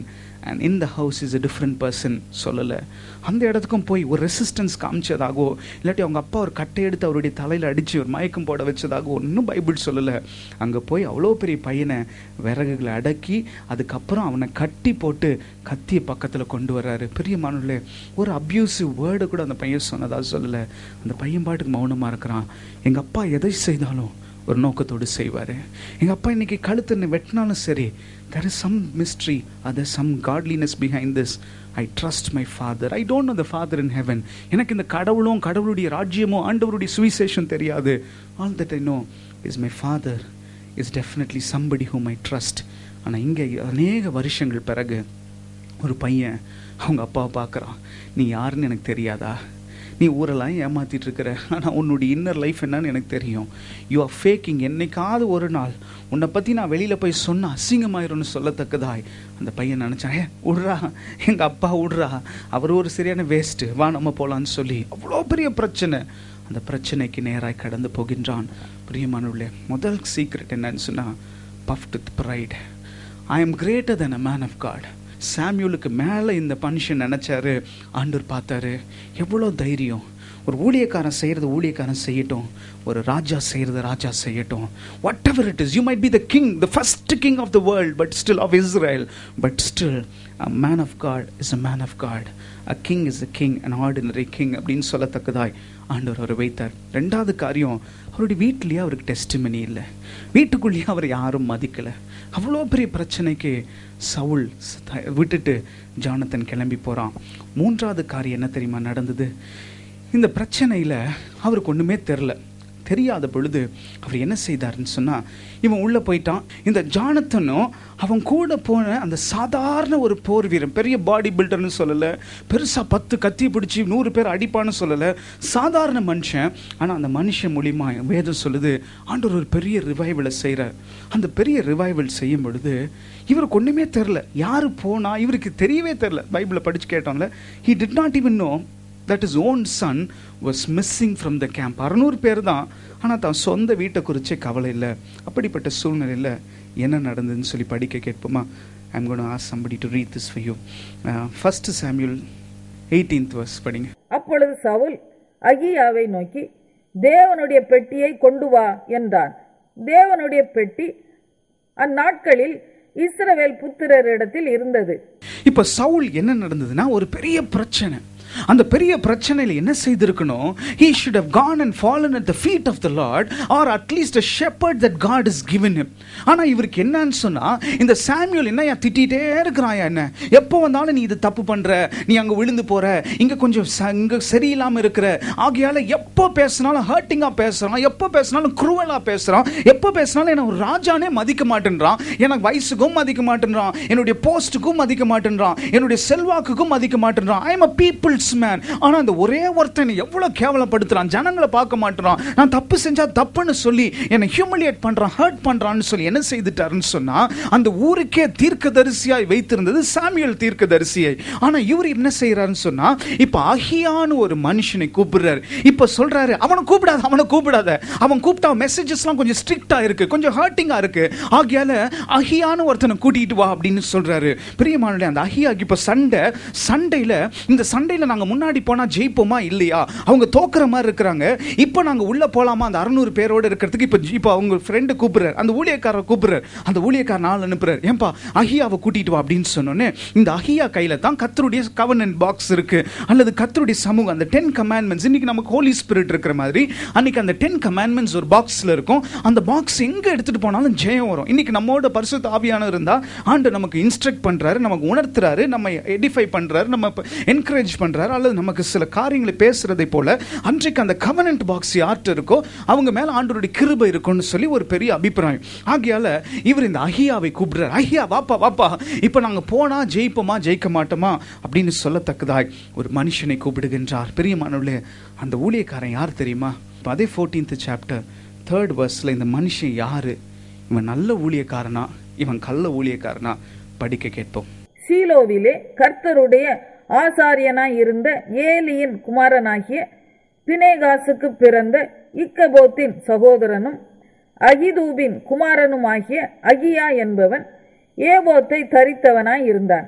and in the house is a different person சொல்லலை அந்த இடத்துக்கும் போய் ஒரு resistance காமிச்சதாகவோ இல்லாட்டி அவங்க அப்பா ஒரு கட்டை எடுத்து அவருடைய தலையில் அடித்து ஒரு மயக்கம் போட வச்சதாகவோ ஒன்றும் பைபிள் சொல்லலை அங்கே போய் அவ்வளோ பெரிய பையனை விறகுகளை அடக்கி அதுக்கப்புறம் அவனை கட்டி போட்டு கத்திய பக்கத்தில் கொண்டு வர்றாரு பெரிய மானுல ஒரு அப்யூசிவ் வேர்டு கூட அந்த பையன் சொன்னதா சொல்லலை அந்த பையன் பாட்டுக்கு மௌனமாக இருக்கிறான் எங்கள் அப்பா எதை செய்தாலும் ஒரு நோக்கத்தோடு செய்வார் எங்கள் அப்பா இன்னைக்கு கழுத்து வெட்டினாலும் சரி there is some mystery other some godliness behind this I trust my father I don't know the father in heaven எனக்கு இந்த கடவுளும் கடவுளுடைய ராஜ்யமும் ஆண்டவருடைய சுவிசேஷம் தெரியாது all that I know is my father is definitely somebody whom I trust ஆனால் இங்கே அநேக வருஷங்கள் பிறகு ஒரு பையன் அவங்க அப்பாவை பார்க்குறான் நீ யாருன்னு எனக்கு தெரியாதா நீ ஊரெல்லாம் ஏமாத்திட்டு இருக்கிற ஆனால் உன்னுடைய இன்னர் லைஃப் என்னன்னு எனக்கு தெரியும் யூ ஆர் ஃபேக்கிங் என்னைக்காவது ஒரு நாள் உன்னை பற்றி நான் வெளியில் போய் சொன்ன அசிங்கமாயிரும்னு சொல்லத்தக்கதாய் அந்த பையன் நினச்சான் ஏ விட்றா எங்கள் அப்பா விட்றா அவர் ஒரு சரியான வேஸ்ட்டு வா நம்ம போகலான்னு சொல்லி அவ்வளோ பெரிய பிரச்சனை அந்த பிரச்சனைக்கு நேராக கடந்து போகின்றான் பிரியமானவர்களே முதல் சீக்ரெட் என்னன்னு சொன்னால் puffed with pride I am greater than a man of God சாமியூலுக்கு மேலே இந்த மனுஷன் நினச்சாரு ஆண்டவர் பார்த்தாரு எவ்வளோ தைரியம் ஒரு ஊழியக்காரன் செய்கிறது ஊழியக்காரன் செய்யட்டும் ஒரு ராஜா செய்கிறது ராஜா செய்யட்டும் whatever it is you might be the king the first king of the world but still of Israel but still a man of God is a man of God a king is a king an ordinary king அப்படின்னு சொல்லத்தக்கதாய் ஆண்டவர் அவரை வைத்தார் ரெண்டாவது காரியம் அவருடைய வீட்டிலேயே அவருக்கு டெஸ்டிமனி இல்லை வீட்டுக்குள்ளேயே அவர் யாரும் மதிக்கலை அவ்வளோ பெரிய பிரச்சனைக்கு சவுல் த- விட்டுட்டு ஜானத்தன் கிளம்பி போகிறான் மூன்றாவது காரியம் என்ன தெரியுமா நடந்தது இந்த பிரச்சனையில் அவருக்கு ஒன்றுமே தெரில தெரியாத பொழுது அவர் என்ன செய்தாருன்னு சொன்னால் இவன் உள்ளே போயிட்டான் இந்த ஜானத்தனும் அவன் கூட போன அந்த சாதாரண ஒரு போர் வீரன் பெரிய பாடி பில்டர்னு சொல்லலை பெருசாக பத்து கத்தி பிடிச்சி நூறு பேர் அடிப்பான்னு சொல்லலை சாதாரண மனுஷன் ஆனால் அந்த மனுஷன் மூலியமா வேதம் சொல்லுது ஆண்டவர் ஒரு பெரிய ரிவைவலை செய்கிறார் அந்த பெரிய ரிவைவல் செய்யும் பொழுது இவருக்கு ஒன்றுமே தெரில யார் போனா இவருக்கு தெரியவே தெரில பைபிளை படித்து கேட்டோம்ல he did not even know that his own son was missing from the camp அறநூறு பேர் தான் ஆனால் தான் சொந்த வீட்டை குறிச்சே கவலை இல்லை அப்படிப்பட்ட சூழ்நிலையில் என்ன நடந்ததுன்னு சொல்லி படிக்க கேட்போமா I'm gonna ask somebody to read this for you first Samuel eighteenth verse படிங்க அப்பொழுது சவுல் அகியாவை நோக்கி தேவனுடைய பெட்டியை கொண்டு வா என்றான் தேவனுடைய பெட்டி அந்நாட்களில் இஸ்ரவேல் புத்திரரிடத்தில் இருந்தது இப்போ சவுல் என்ன நடந்ததுன்னா ஒரு பெரிய பிரச்சனை அந்த பெரிய பிரச்சனையில் என்ன செய்திருக்கணும் he should have gone and fallen at the feet of the lord or at least a shepherd that god has given him ஆனா இவருக்கு என்னன்னு சொன்னா இந்த சாமியூல் என்னையா திட்டிகிட்டே இருக்கிறாயா என்ன எப்போ வந்தாலும் நீ இது தப்பு பண்ற நீ அங்க விழுந்து போற இங்க கொஞ்சம் ச- இங்க சரியில்லாம இருக்கிற ஆகையால எப்போ பேசினாலும் ஹர்ட்டிங்கா பேசுறான் எப்போ பேசினாலும் குருவலா பேசுறான் எப்போ பேசினாலும் என்ன ஒரு ராஜானே மதிக்க மாட்டேன்றான் எனக்கு வயசுக்கும் மதிக்க மாட்டேன்றான் என்னுடைய போஸ்ட்டுக்கும் மதிக்க மாட்டேன்றான் என்னுடைய செல்வாக்குக்கும் மதிக்க மாட்டேன்றான் I am a people's man ஆனா அந்த ஒரே ஒருத்தன் எவ்வளவு கேவலப்படுத்துறான் ஜனங்களை பார்க்க மாட்டேறான் நான் தப்பு செஞ்சா தப்புன்னு சொல்லி என்னை ஹியூமிலியேட் பண்றான் ஹர்ட் பண்றான்னு சொல்லி என்ன செய்துட்டாருன்னு சொன்னா அந்த ஊருக்கே தீர்க்கதரிசியாய் வைத்திருந்தது சாமியல் தீர்க்கதரிசியை ஆனா இவர் என்ன செய்யறாருன்னு சொன்னா இப்ப அகியான்னு ஒரு மனுஷனை கூப்பிடுறாரு இப்ப சொல்றாரு அவனை கூப்பிடாத அவனை கூப்பிடாத அவன் கூப்பிட்டா மெசேஜஸ்லாம் கொஞ்சம் ஸ்ட்ரிக்டா இருக்கு கொஞ்சம் ஹர்ட்டிங்கா இருக்கு ஆகையால அகியான்னு ஒருத்தனை கூட்டிட்டு வா அப்படின்னு சொல்றாரு பிரியமானே அந்த அகியாக்கு இப்ப சண்டை சண்டையில இந்த சண்டையில நாங்க முன்னாடி போனா ஜெயிப்போமா இல்லையா அவங்க தோக்குற மாதிரி இருக்கிறாங்க இப்போ நாங்க உள்ள போலாமா அந்த அறுநூறு பேரோட இருக்கிறதுக்கு இப்போ இப்போ அவங்க ஃப்ரெண்டு கூப்பிடுறாரு அந்த ஊழியக்காரரை கூப்பிடுறாரு அந்த ஊழியக்காரர் நாள் அனுப்புறாரு ஏன்பா அஹியாவை கூட்டிட்டு வா அப்படின்னு சொன்னோன்னே இந்த அஹியா கையில தான் கத்தருடைய கவர்னன் பாக்ஸ் இருக்கு அல்லது கத்தருடைய சமூகம் அந்த டென் கமாண்ட்மெண்ட்ஸ் இன்னைக்கு நமக்கு ஹோலி ஸ்பிரிட் இருக்கிற மாதிரி அன்னைக்கு அந்த டென் கமாண்ட்மெண்ட்ஸ் ஒரு பாக்ஸ்ல இருக்கும் அந்த பாக்ஸ் எங்க எடுத்துட்டு போனாலும் ஜெயம் வரும் இன்னைக்கு நம்மோட பரிசுத்த ஆவியான இருந்தா ஆண்டு நமக்கு இன்ஸ்ட்ரக்ட் பண்றாரு நமக்கு உணர்த்துறாரு நம்ம எடிஃபை பண்றாரு நம்ம என்கரேஜ் பண்றாரு அல்லது நமக்கு சில காரியங்களை பேசுறதை போல அன்றைக்கு அந்த கவர்னன்ட் பாக்ஸ் யார்கிட்ட இருக்கோ அவங்க மேல ஆண்டவருடைய கிருபை இருக்கும்னு சொல்லி ஒரு பெரிய அபிப்பிராயம் ஆகையால இவர் இந்த அஹியாவை கூப்பிடுறாரு அஹியா வாப்பா வாப்பா இப்போ நாங்க போனா ஜெயிப்போமா ஜெயிக்க மாட்டோமா அப்படின்னு சொல்லத்தக்கதாய் ஒரு மனுஷனை கூப்பிடுகின்றார் பெரியமானவர்களே அந்த ஊழியக்காரன் யார் தெரியுமா இப்ப அதே ஃபோர்டீன்த் சாப்டர் தேர்ட் வர்ஸ்ல இந்த மனுஷன் யாரு இவன் நல்ல ஊழியக்காரனா இவன் கள்ள ஊழியக்காரனா படிக்க கேட்போம் சீலோவிலே கர்த்தருடைய ஆசாரியனாய் இருந்த ஏலியின் குமாரனாகிய பினேகாசுக்கு பிறந்த இக்கபோத்தின் சகோதரனும் அகிதூபின் குமாரனுமாகிய அகியா என்பவன் ஏபோத்தை தரித்தவனாய் இருந்தான்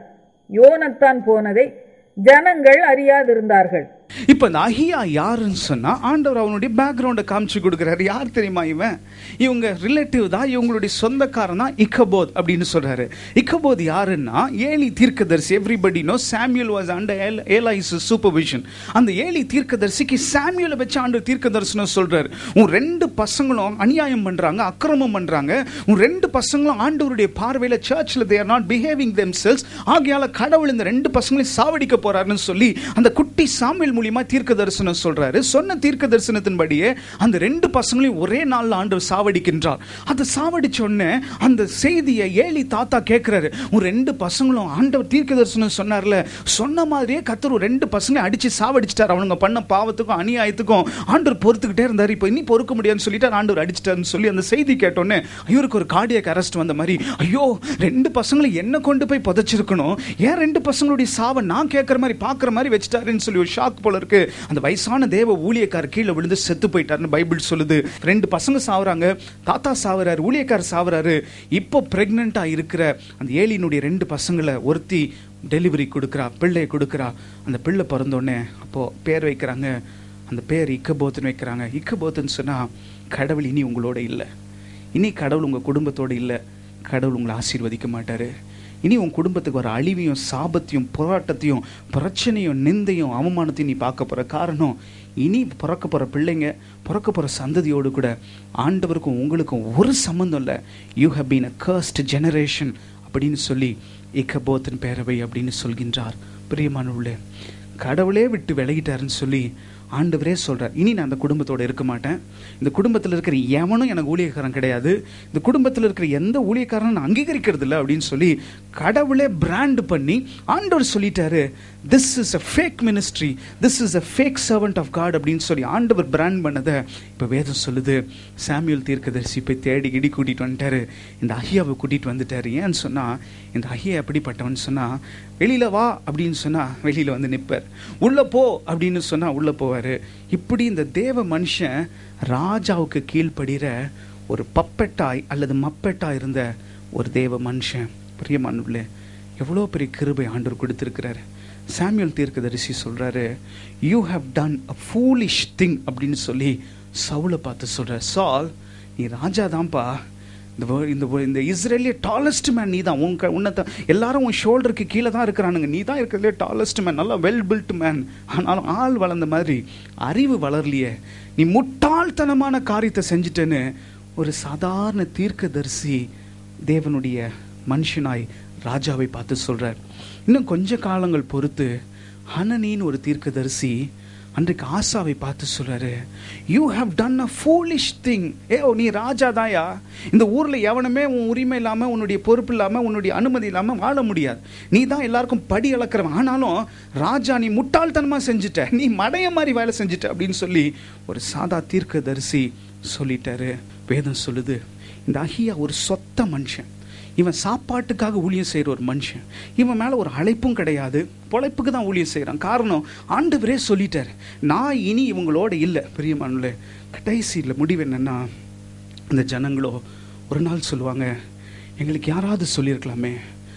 யோனத்தான் போனதை ஜனங்கள் அறியாதிருந்தார்கள் இப்ப இந்த அஹியா யாருன்னு சொன்னா ஆண்டவர் அவனுடைய பேக்ரவுண்டை காமிச்சு கொடுக்குறாரு யார் தெரியுமா இவன் இவங்க ரிலேட்டிவ் தான் இவங்களுடைய சொந்தக்காரன் தான் இக்கபோத் அப்படின்னு சொல்றாரு இக்கபோத் யாருன்னா ஏலி தீர்க்கதரிசி everybody know Samuel was under Eli's supervision அந்த ஏலி தீர்க்கதரிசிக்கு சாமியலை வச்சு ஆண்டு தீர்க்க தரிசனம் சொல்றாரு உன் ரெண்டு பசங்களும் அநியாயம் பண்றாங்க அக்கிரமம் பண்றாங்க உன் ரெண்டு பசங்களும் ஆண்டவருடைய பார்வையில சர்ச்சில் they're not behaving themselves ஆகையால கடவுள் இந்த ரெண்டு பசங்களையும் சாவடிக்க போறாருன்னு சொல்லி அந்த குட்டி சாமியல் மூலியமா தீர்க்க தரிசனம் சொல்றாரு சொன்ன தீர்க்க தரிசனத்தின்படியே அந்த ரெண்டு பசங்களையும் ஒரே நாள்ல ஆண்டவர் சாவடிக்கின்றார் அதை சாவடிச்ச உடனே அந்த செய்தியை ஏலி தாத்தா கேட்கிறாரு உன் ரெண்டு பசங்களும் ஆண்டவர் தீர்க்க தரிசனம் சொன்னார்ல சொன்ன மாதிரியே கத்தர் ஒரு ரெண்டு பசங்களையும் அடிச்சு சாவடிச்சிட்டார் அவனுங்க பண்ண பாவத்துக்கும் அநியாயத்துக்கும் ஆண்டவர் பொறுத்துக்கிட்டே இருந்தார் இப்போ இனி பொறுக்க முடியாதுன்னு சொல்லிட்டு ஆண்டவர் அடிச்சிட்டாருன்னு சொல்லி அந்த செய்தி கேட்டோன்னே இவருக்கு ஒரு கார்டியக் அரெஸ்ட் வந்த மாதிரி ஐயோ ரெண்டு பசங்களை என்ன கொண்டு போய் புதைச்சிருக்கணும் ஏன் ரெண்டு பசங்களுடைய சாவை நான் கேட்குற மாதிரி பார்க்குற மாதிரி வச்சுட்டாருன்னு சொல்லி ஒரு ஷாக் போல இருக்கு அந்த வயசான தேவ ஊழியக்காரர் கீழே விழுந்து செத்து போயிட்டாருன்னு பைபிள் சொல்லுது ரெண்டு பசங்க சாவுறாங்க தாத்தா சாவுறாரு ஊழியக்காரர் சாவுறாரு இப்போ பிரெக்னெண்டா இருக்கிற அந்த ஏலியினுடைய ரெண்டு பசங்களை ஒருத்தி டெலிவரி கொடுக்குறா பிள்ளையை கொடுக்குறா அந்த பிள்ளை பிறந்தோடனே அப்போ பேர் வைக்கிறாங்க அந்த பேர் இக்கபோத்துன்னு வைக்கிறாங்க இக்கபோத்துன்னு சொன்னா கடவுள் இனி உங்களோட இல்லை இனி கடவுள் உங்க குடும்பத்தோட இல்லை கடவுள் உங்களை ஆசீர்வதிக்க மாட்டாரு இனி உன் குடும்பத்துக்கு வர அழிவையும் சாபத்தையும் போராட்டத்தையும் பிரச்சனையும் நிந்தையும் அவமானத்தையும் நீ பார்க்க போற காரணம் இனி பிறக்க போற பிள்ளைங்க பிறக்க போற சந்ததியோடு கூட ஆண்டவருக்கும் உங்களுக்கும் ஒரு சம்மந்தம் இல்லை you have been a cursed generation அப்படின்னு சொல்லி இக்கபோத்தின் பேரவை அப்படின்னு சொல்கின்றார் பிரியமானவர்களே கடவுளே விட்டு விலகிட்டாருன்னு சொல்லி ஆண்டவரே சொல்றார் இனி நான் அந்த குடும்பத்தோட இருக்க மாட்டேன் இந்த குடும்பத்தில் இருக்கிற எவனும் எனக்கு ஊழியக்காரன் கிடையாது இந்த குடும்பத்தில் இருக்கிற எந்த ஊழியக்காரனும் நான் அங்கீகரிக்கிறது இல்லை அப்படின்னு சொல்லி கடவுளே பிராண்ட் பண்ணி ஆண்டவர் சொல்லிட்டாரு this is a fake ministry this is a fake servant of God அப்படின்னு சொல்லி ஆண்டவர் பிராண்ட் பண்ணதை இப்போ வேதம் சொல்லுது சாமியல் தீர்க்கதரிசி போய் தேடி இடி கூட்டிட்டு வந்துட்டாரு இந்த அஹியாவை கூட்டிட்டு வந்துட்டாரு ஏன்னு சொன்னா இந்த அஹியா எப்படிப்பட்டவன் சொன்னா வெளியில வா அப்படின்னு சொன்னா வெளியில வந்து நிற்பார் உள்ள போ அப்படின்னு சொன்னா உள்ள போவாரு இப்படி இந்த தேவ மனுஷன் ராஜாவுக்கு கீழ்ப்படுகிற ஒரு பப்பெட்டாய் அல்லது மப்பெட்டாய் இருந்த ஒரு தேவ மனுஷன் பிரியமானுள்ளே எவ்வளோ பெரிய கிருபை ஆண்டவர் கொடுத்துருக்கிறாரு சாமியல் தீர்க்கதரிசி சொல்றாரு you have done a foolish thing அப்படின்னு சொல்லி சவுலை பார்த்து சொல்ற சால் நீ ராஜா தான்ப்பா இந்த wo- இந்த wo- இந்த இஸ்ரேலிய டாலஸ்ட் மேன் நீ தான் உன் க- உன்னத எல்லாரும் உன் ஷோல்டருக்கு கீழே தான் இருக்கிறானுங்க நீ தான் இருக்கிறதுலே டாலஸ்ட் மேன் நல்லா வெல் பில்ட் மேன் ஆனாலும் ஆள் வளர்ந்த மாதிரி அறிவு வளரலையே நீ முட்டாள்தனமான காரியத்தை செஞ்சுட்டேன்னு ஒரு சாதாரண தீர்க்கதரிசி தேவனுடைய மனுஷனாய் ராஜாவை பார்த்து சொல்றார் இன்னும் கொஞ்ச காலங்கள் பொறுத்து ஹனனின்னு ஒரு தீர்க்கதரிசி அன்றைக்கு ஆசாவை பார்த்து சொல்றாரு you have done a foolish thing ஏ நீ ராஜா தாயா இந்த ஊர்ல எவனுமே உன் உரிமை இல்லாம உன்னுடைய பொறுப்பு இல்லாம உன்னுடைய அனுமதி இல்லாம வாழ முடியாது நீ தான் எல்லாருக்கும் படி அளக்கிறவன் ஆனாலும் ராஜா நீ முட்டாள்தனமா செஞ்சுட்ட நீ மடைய மாதிரி வேலை செஞ்சுட்ட அப்படின்னு சொல்லி ஒரு சாதா தீர்க்கதரிசி சொல்லிட்டாரு வேதம் சொல்லுது இந்த அஹியா ஒரு சொத்த மனுஷன் இவன் சாப்பாட்டுக்காக ஊழியம் செய்கிற ஒரு மனுஷன் இவன் மேலே ஒரு அழைப்பும் கிடையாது பொழைப்புக்கு தான் ஊழியம் செய்கிறான் காரணம் ஆண்டவரே சொல்லிட்டார் நான் இனி இவங்களோட இல்லை பிரியமானுல கடைசியில் முடிவு என்னன்னா இந்த ஜனங்களோ ஒரு நாள் சொல்லுவாங்க எங்களுக்கு யாராவது சொல்லியிருக்கலாமே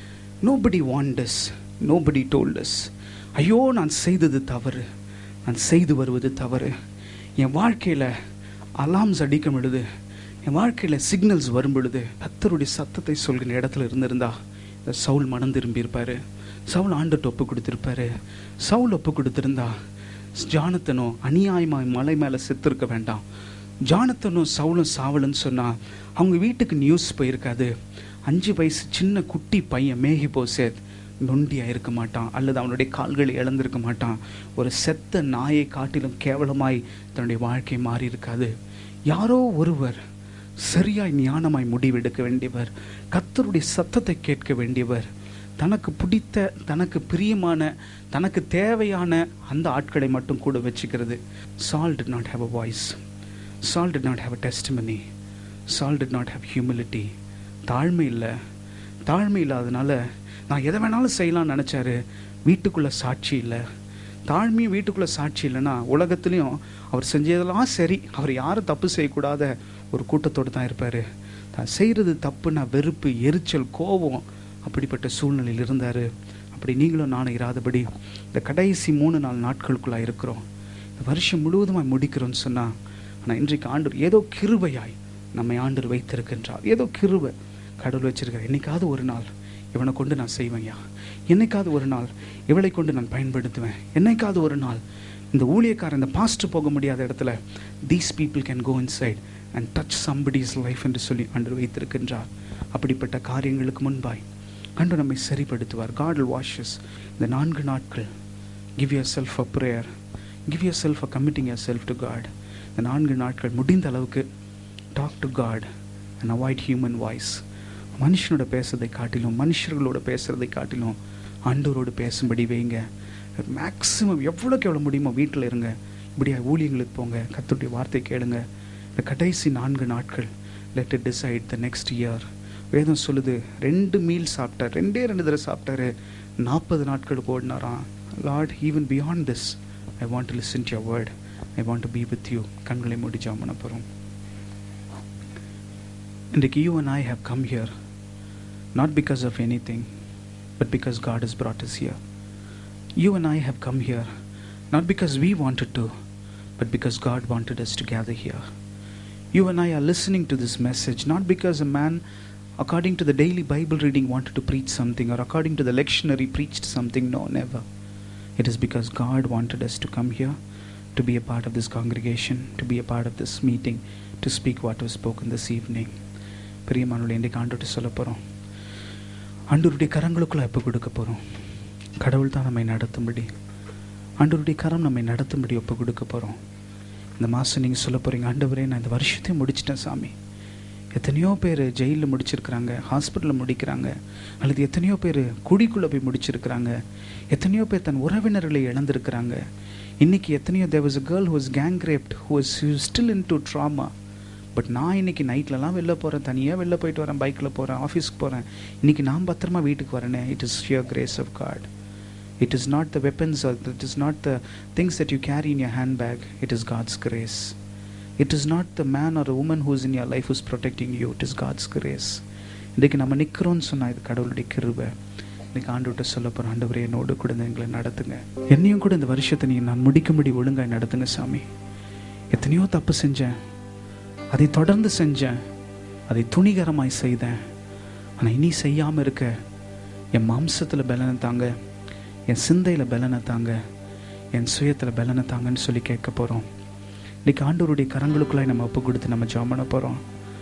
நோபடி வாண்டஸ் நோபடி டோல்டஸ் ஐயோ நான் செய்தது தவறு நான் செய்து வருவது தவறு என் வாழ்க்கையில் அலார்ம்ஸ் அடிக்கும் பொழுது என் வாழ்க்கையில் சிக்னல்ஸ் வரும் பொழுது கத்தருடைய சத்தத்தை சொல்கிற இடத்துல இருந்திருந்தா இந்த சவுல் மனம் திரும்பி இருப்பாரு சவுல் ஆண்டுட்டு ஒப்பு கொடுத்திருப்பாரு சவுல் ஒப்பு கொடுத்திருந்தா ஜானத்தனோ அநியாயமாய் மலை மேலே செத்துருக்க வேண்டாம் ஜானத்தனும் சவுலும் சாவலுன்னு சொன்னா அவங்க வீட்டுக்கு நியூஸ் போயிருக்காது அஞ்சு வயசு சின்ன குட்டி பையன் மேகி போசேத் நொண்டியா இருக்க மாட்டான் அல்லது அவனுடைய கால்களை இழந்திருக்க மாட்டான் ஒரு செத்த நாயை காட்டிலும் கேவலமாய் தன்னுடைய வாழ்க்கை மாறி இருக்காது யாரோ ஒருவர் சரியாய் ஞானமாய் முடிவெடுக்க வேண்டியவர் கத்தருடைய சத்தத்தை கேட்க வேண்டியவர் தனக்கு பிடித்த தனக்கு பிரியமான தனக்கு தேவையான அந்த ஆட்களை மட்டும் கூட வச்சுக்கிறது Saul did not have a voice Saul did not have a testimony Saul did not have humility தாழ்மை இல்லை தாழ்மை இல்லாதனால நான் எதை வேணாலும் செய்யலாம்னு நினச்சாரு வீட்டுக்குள்ளே சாட்சி இல்லை தாழ்மையும் வீட்டுக்குள்ளே சாட்சி இல்லைன்னா உலகத்துலேயும் அவர் செஞ்சதெல்லாம் சரி அவர் யாரும் தப்பு செய்யக்கூடாத ஒரு கூட்டத்தோடு தான் இருப்பார் தான் செய்கிறது தப்புன்னா வெறுப்பு எரிச்சல் கோபம் அப்படிப்பட்ட சூழ்நிலையில் இருந்தார் அப்படி நீங்களும் நானும் இராதபடி இந்த கடைசி மூணு நாலு நாட்களுக்குள்ளாக இருக்கிறோம் இந்த வருஷம் முழுவதுமாய் முடிக்கிறோம்னு சொன்னால் ஆனால் இன்றைக்கு ஆண்டு ஏதோ கிருபையாய் நம்மை ஆண்டு வைத்திருக்கின்றார் ஏதோ கிருபை கடவுள் வச்சிருக்கார் என்னைக்காவது ஒரு நாள் இவனை கொண்டு நான் செய்வேன்யா என்னைக்காவது ஒரு நாள் இவளை கொண்டு நான் பயன்படுத்துவேன் என்னைக்காவது ஒரு நாள் இந்த ஊழியக்காரன் இந்த பாஸ்ட் போக முடியாத இடத்துல these people can go inside and touch somebody's life என்று சொல்லி ஆண்டு வைத்திருக்கின்றார் அப்படிப்பட்ட காரியங்களுக்கு முன்பாய் ஆண்டு நம்மை சரிப்படுத்துவார் காட் வாஷஸ் இந்த நான்கு நாட்கள் give yourself a prayer give yourself a committing yourself to God இந்த நான்கு நாட்கள் முடிந்த அளவுக்கு talk to God and avoid human voice மனுஷனோட பேசுறதை காட்டிலும் மனுஷர்களோட பேசுறதை காட்டிலும் ஆண்டவரோடு பேசும்படி வைங்க மேக்ஸிமம் எவ்வளோக்கு எவ்வளோ முடியுமோ வீட்டில் இருங்க இப்படியா ஊழியங்களுக்கு போங்க கத்துடைய வார்த்தை கேளுங்க இந்த கடைசி நான்கு நாட்கள் let it decide the next year வேதம் சொல்லுது ரெண்டு மீல் சாப்பிட்டார் ரெண்டே ரெண்டு தடவை சாப்பிட்டாரு நாற்பது நாட்களுக்கு ஓடினாராம் lord even beyond this I want to listen to your word I want to be with you கண்களை மூடி ஜாம் பண்ண போகிறோம் இன்றைக்கு you and I have come here not because of anything but because God is brought us here you and I have come here not because we wanted to, but because God wanted us to gather here. You and I are listening to this message not because a man, according to the daily Bible reading, wanted to preach something or according to the lectionary preached something. No, never. It is because God wanted us to come here to be a part of this congregation, to be a part of this meeting, to speak what was spoken this evening. பிரியமானவர்களே இன்றைக்கு ஆண்டுட்டு சொல்ல போகிறோம் ஆண்டவருடைய கரங்களுக்குள்ள எப்போ கொடுக்க போகிறோம் கடவுள் தான் நம்மை நடத்தும்படி ஆண்டவருடைய கரம் நம்மை நடத்தும்படி ஒப்பு கொடுக்க போகிறோம் இந்த மாதம் நீங்கள் சொல்ல போகிறீங்க ஆண்டவரே நான் இந்த வருஷத்தையும் முடிச்சிட்டேன் சாமி எத்தனையோ பேர் ஜெயிலில் முடிச்சிருக்கிறாங்க ஹாஸ்பிட்டலில் முடிக்கிறாங்க அல்லது எத்தனையோ பேர் குடிக்குள்ளே போய் முடிச்சிருக்கிறாங்க எத்தனையோ பேர் தன் உறவினர்களை இழந்திருக்கிறாங்க இன்னைக்கு எத்தனையோ there was a girl who's gang raped who's still into trauma but நான் இன்னைக்கு நைட்லலாம் வெளில போகிறேன் தனியாக வெளில போயிட்டு வரேன் பைக்கில் போகிறேன் ஆஃபீஸ்க்கு போகிறேன் இன்னைக்கு நான் பத்திரமா வீட்டுக்கு வரேனே it is sheer grace of God It is not the weapons or it is not the things that you carry in your handbag. It is God's grace. It is not the man or a woman who is in your life who's protecting you. It is God's grace. இன்றைக்கு நம்ம நிற்கிறோம்னு சொன்னால் இது கடவுளுடைய கிருபை இன்னைக்கு ஆண்டுகிட்ட சொல்ல போகிற ஆண்டவரே என்னோடு கூட இந்த எங்களை நடத்துங்க என்னையும் கூட இந்த வருஷத்தை நீங்கள் நான் முடிக்கும்படி ஒழுங்காய் நடத்துங்க சாமி எத்தனையோ தப்பு செஞ்சேன் அதை தொடர்ந்து செஞ்சேன் அதை துணிகரமாய் செய்தேன் ஆனால் இனி செய்யாமல் இருக்க என் மாம்சத்தில் பலனை தாங்க என் சிந்தையில் பலனை தாங்க என் சுயத்தில் பலனை தாங்கன்னு சொல்லி கேட்க போகிறோம் இன்றைக்கி ஆண்டவருடைய கரங்களுக்குள்ளாய் நம்ம ஒப்பு கொடுத்து நம்ம ஜாம் பண்ண போகிறோம்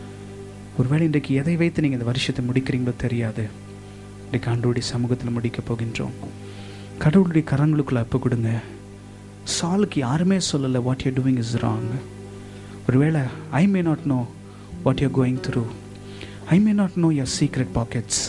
ஒருவேளை இன்றைக்கு எதை வைத்து நீங்கள் இந்த வருஷத்தை முடிக்கிறீங்களோ தெரியாது இன்றைக்கு ஆண்டவருடைய சமூகத்தில் முடிக்க போகின்றோம் கடவுளுடைய கரங்களுக்குள்ள ஒப்பு கொடுங்க சாலுக்கு யாருமே சொல்லலை what you doing is wrong ஒருவேளை I may not know what you going through I may not know your secret pockets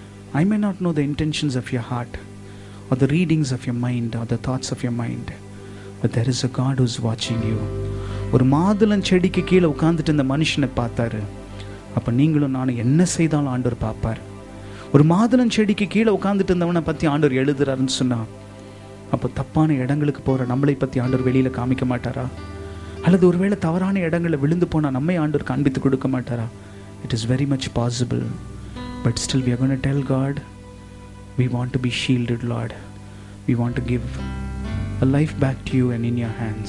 I may not know the intentions of your heart or the readings of your mind or the thoughts of your mind. But there is a God who's watching you. ஒரு மாதுளம் செடிக்கு கீழே உட்காந்துட்டு இந்த மனுஷனை பார்த்தாரு அப்போ நீங்களும் நானும் என்ன செய்தாலும் ஆண்டவர் பார்ப்பார் ஒரு மாதுளம் செடிக்கு கீழே உட்காந்துட்டு இருந்தவனை பற்றி ஆண்டவர் எழுதுறாருன்னு சொன்னா அப்போ தப்பான இடங்களுக்கு போகிற நம்மளை பற்றி ஆண்டவர் வெளியில் காமிக்க மாட்டாரா அல்லது ஒருவேளை தவறான இடங்களில் விழுந்து போனால் நம்மை ஆண்டவர் காண்பித்து கொடுக்க மாட்டாரா it is very much possible but still we are tell God We want to be shielded, Lord. We want to give a life back to you and in your hands.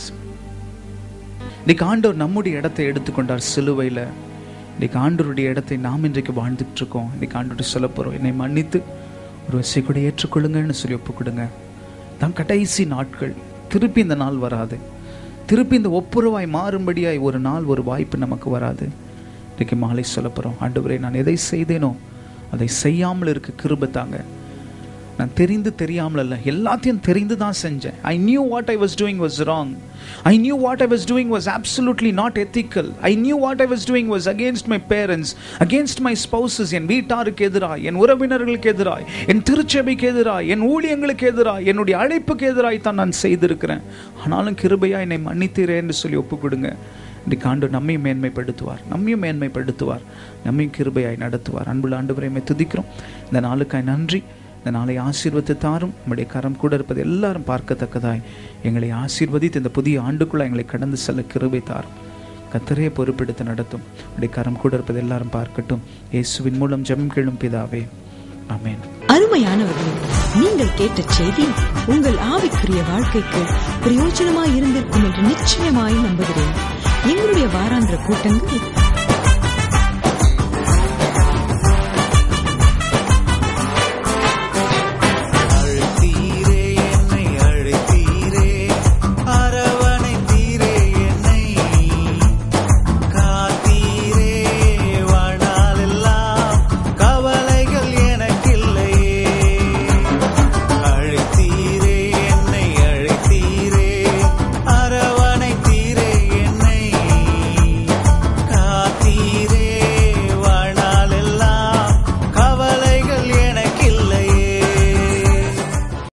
இன்னைக்கு ஆண்டவர் நம்முடைய இடத்தை எடுத்துக்கொண்டார் சிலுவையில் இன்னைக்கு ஆண்டவருடைய இடத்தை நாம் இன்றைக்கு வாழ்ந்துட்டு இருக்கோம் இன்னைக்கு ஆண்டோட சொல்ல போகிறோம் என்னை மன்னித்து ஒரு வசை கூட ஏற்றுக்கொள்ளுங்கன்னு சொல்லி ஒப்பு கொடுங்க தான் கடைசி நாட்கள் திருப்பி இந்த நாள் வராது திருப்பி இந்த ஒப்புரவாய் மாறும்படியாய் ஒரு நாள் ஒரு வாய்ப்பு நமக்கு வராது இன்றைக்கு மாலை சொல்ல போகிறோம் ஆண்டவரே நான் எதை செய்தேனோ அதை செய்யாமல் இருக்க கிருபை தாங்க நான் தெரிந்து தெரியாமல் இல்லை எல்லாத்தையும் தெரிந்து தான் செஞ்சேன் I knew what I was doing was wrong I knew what I was doing was absolutely not ethical I knew what I was doing was against my parents against my spouses என் வீட்டாருக்கு எதிராய் என் உறவினர்களுக்கு எதிராய் என் திருச்சபைக்கு எதிராய் என் ஊழியங்களுக்கு எதிராய் என்னுடைய அழைப்புக்கு எதிராய் தான் நான் செய்திருக்கிறேன் ஆனாலும் கிருபையா என்னை மன்னித்தீரே என்று சொல்லி ஒப்பு கொடுங்க இன்றைக்கு ஆண்டு நம்மையும் மேன்மைப்படுத்துவார் நம்மையும் மேன்மைப்படுத்துவார் நம்மையும் கிருபையாய் நடத்துவார் அன்புள்ள ஆண்டு வரையுமே துதிக்கிறோம் இந்த நாளுக்காய் நன்றி இந்த நாளை ஆசீர்வத்தை தாரும் நம்முடைய கரம் கூட இருப்பது எல்லாரும் பார்க்கத்தக்கதாய் எங்களை ஆசீர்வதித்து இந்த புதிய ஆண்டுக்குள்ள எங்களை கடந்து செல்ல கிருபை தாரும் கத்தரையே பொறுப்பெடுத்து நடத்தும் உடைய கரம் கூட இருப்பது எல்லாரும் பார்க்கட்டும் இயேசுவின் மூலம் ஜெபம் கேளும் பிதாவே ஆமென் அருமையானவர்களே நீங்கள் கேட்ட செய்தி உங்கள் ஆவிக்குரிய வாழ்க்கைக்கு பிரயோஜனமாய் இருந்திருக்கும் என்று நிச்சயமாய் நம்புகிறேன் எங்களுடைய வாராந்திர கூட்டங்கள்